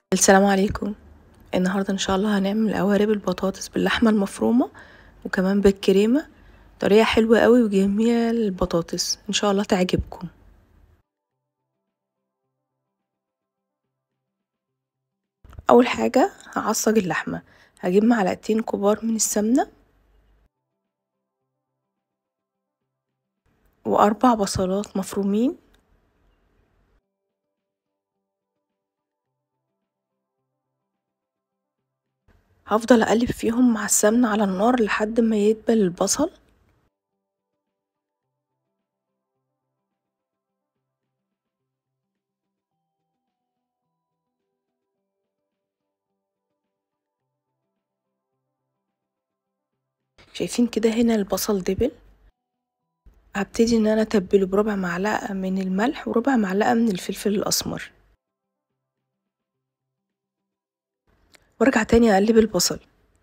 السلام عليكم النهاردة ان شاء الله هنعمل قوارب البطاطس باللحمة المفرومة وكمان بالكريمة طريقة حلوة قوي وجميلة للبطاطس ان شاء الله تعجبكم اول حاجة هعصج اللحمة هجيب معلقتين كبار من السمنة واربع بصلات مفرومين هفضل اقلب فيهم مع السمنة على النار لحد ما يدبل البصل شايفين كده هنا البصل دبل هبتدي ان انا اتبله بربع معلقة من الملح وربع معلقة من الفلفل الاسمر وارجع تاني اقلب البصل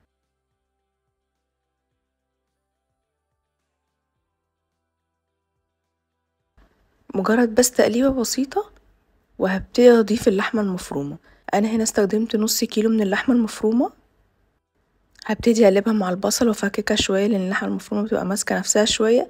مجرد بس تقليبة بسيطة وهبتدي اضيف اللحمة المفرومة انا هنا استخدمت نص كيلو من اللحمة المفرومة هبتدي اقلبها مع البصل وافككها شوية لان اللحمة المفرومة بتبقى ماسكة نفسها شوية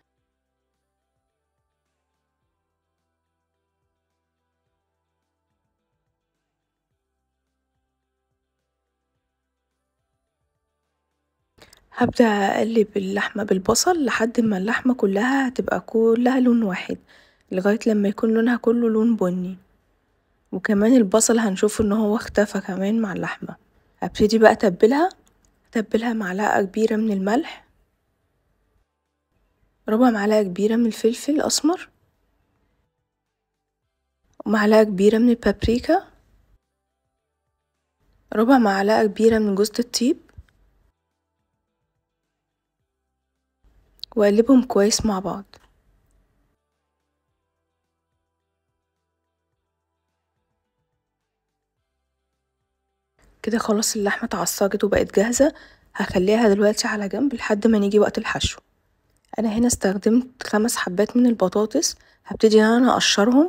هبدأ أقلب اللحمة بالبصل لحد ما اللحمة كلها هتبقى كلها لون واحد لغاية لما يكون لونها كله لون بني وكمان البصل هنشوف ان هو اختفى كمان مع اللحمة هبتدي بقى اتبلها اتبلها معلقة كبيرة من الملح ربع معلقة كبيرة من الفلفل الأسمر ومعلقة كبيرة من البابريكا ربع معلقة كبيرة من جوزة الطيب واقلبهم كويس مع بعض كده خلاص اللحمة اتعصجت وبقت جاهزة هخليها دلوقتي على جنب لحد ما نيجي وقت الحشو انا هنا استخدمت خمس حبات من البطاطس هبتدي ان انا اقشرهم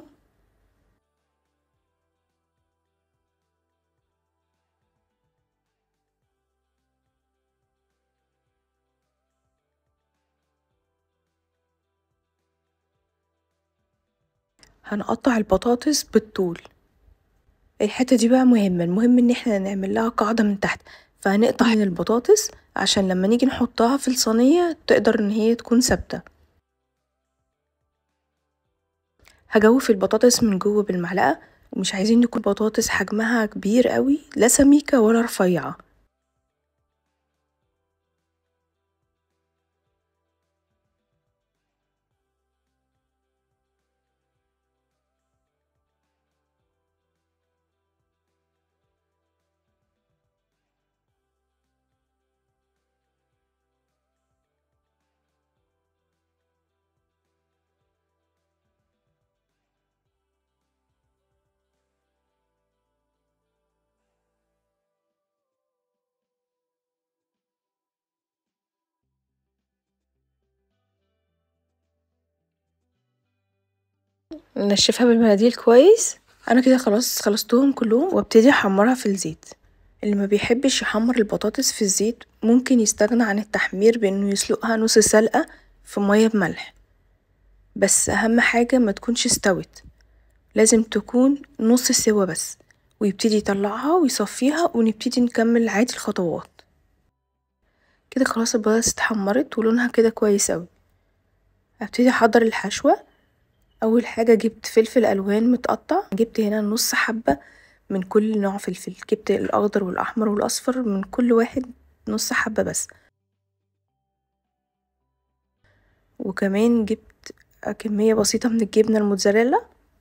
هنقطع البطاطس بالطول الحتة دي بقى مهمة المهم ان احنا نعمل لها قاعدة من تحت فهنقطع من البطاطس عشان لما نيجي نحطها في الصينية تقدر ان هي تكون ثابتة هجوف البطاطس من جوه بالمعلقة ومش عايزين يكون بطاطس حجمها كبير قوي لا سميكة ولا رفيعة نشفها بالمناديل كويس انا كده خلاص خلصتهم كلهم وابتدي احمرها في الزيت اللي ما بيحبش يحمر البطاطس في الزيت ممكن يستغنى عن التحمير بانه يسلقها نص سلقة في مية بملح بس اهم حاجة ما تكونش استوت لازم تكون نص سوا بس ويبتدي يطلعها ويصفيها ونبتدي نكمل عادي الخطوات كده خلاص البطاطس اتحمرت ولونها كده كويس اوي هبتدي احضر الحشوة اول حاجه جبت فلفل الوان متقطع جبت هنا نص حبه من كل نوع فلفل جبت الاخضر والاحمر والاصفر من كل واحد نص حبه بس وكمان جبت كميه بسيطه من الجبنه الموتزاريلا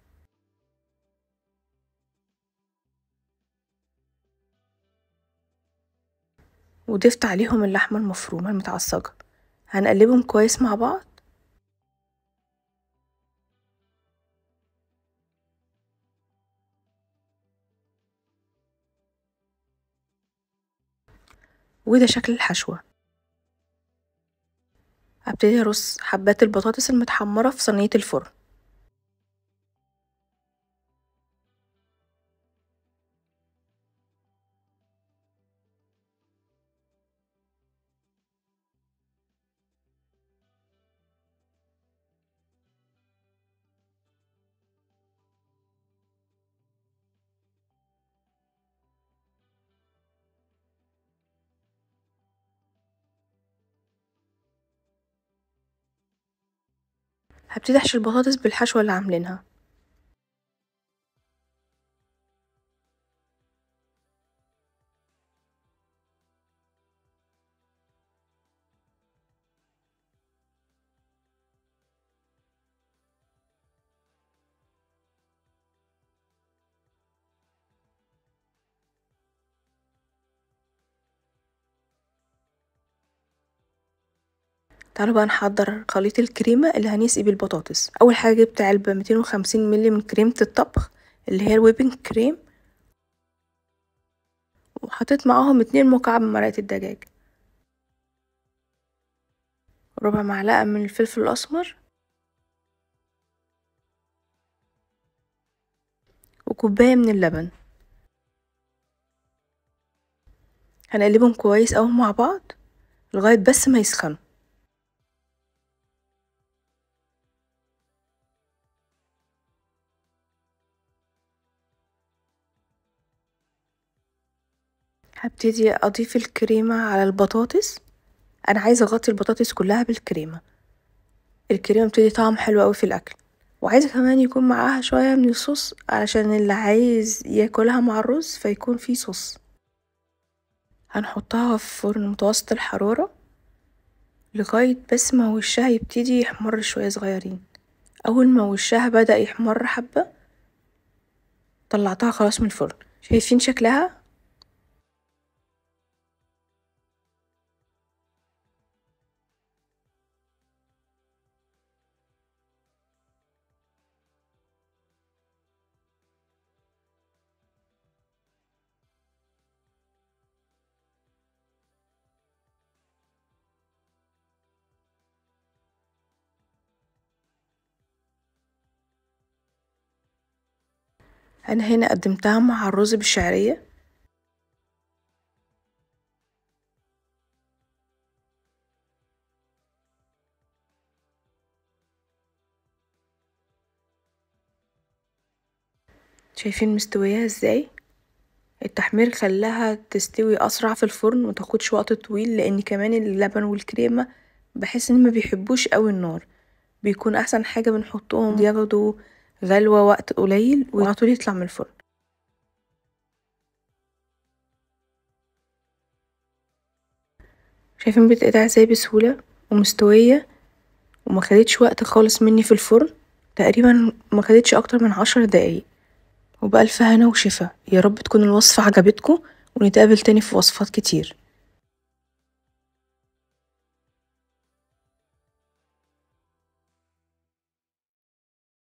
وضفت عليهم اللحمه المفرومه المتعصجه هنقلبهم كويس مع بعض وده شكل الحشوة هبتدي ارص حبات البطاطس المتحمرة في صينية الفرن هبتدي احشي البطاطس بالحشوة اللي عاملينها تعالوا بقى نحضر خليط الكريمة اللي هنسقي بيه البطاطس اول حاجة جبت علبة ميتين وخمسين مللي من كريمة الطبخ اللي هي الويبنج كريم وحطيت معاهم اتنين مكعب من مرقة الدجاج ربع معلقة من الفلفل الأسمر وكوباية من اللبن هنقلبهم كويس أوي مع بعض لغاية بس ما يسخنوا هبتدي اضيف الكريمة على البطاطس انا عايزة اغطي البطاطس كلها بالكريمة الكريمة بتدي طعم حلو اوي في الاكل وعايزة كمان يكون معاها شوية من الصوص علشان اللي عايز ياكلها مع الرز فيكون فيه صوص هنحطها في فرن متوسط الحرارة لغاية بس ما وشها يبتدي يحمر شوية صغيرين اول ما وشها بدأ يحمر حبة طلعتها خلاص من الفرن شايفين شكلها انا هنا قدمتها مع الرز بالشعرية شايفين مستوية ازاي التحمير خلاها تستوي اسرع في الفرن متاخدش وقت طويل لان كمان اللبن والكريمة بحس ان مبيحبوش اوي النار بيكون احسن حاجة بنحطهم ياخدوا غلوة وقت قليل وعلطول يطلع من الفرن شايفين بتتقطع ازاي بسهولة ومستوية ومخدتش وقت خالص مني في الفرن تقريبا مخدتش اكتر من عشر دقايق وبألف هنا وشفا يارب تكون الوصفة عجبتكم ونتقابل تاني في وصفات كتير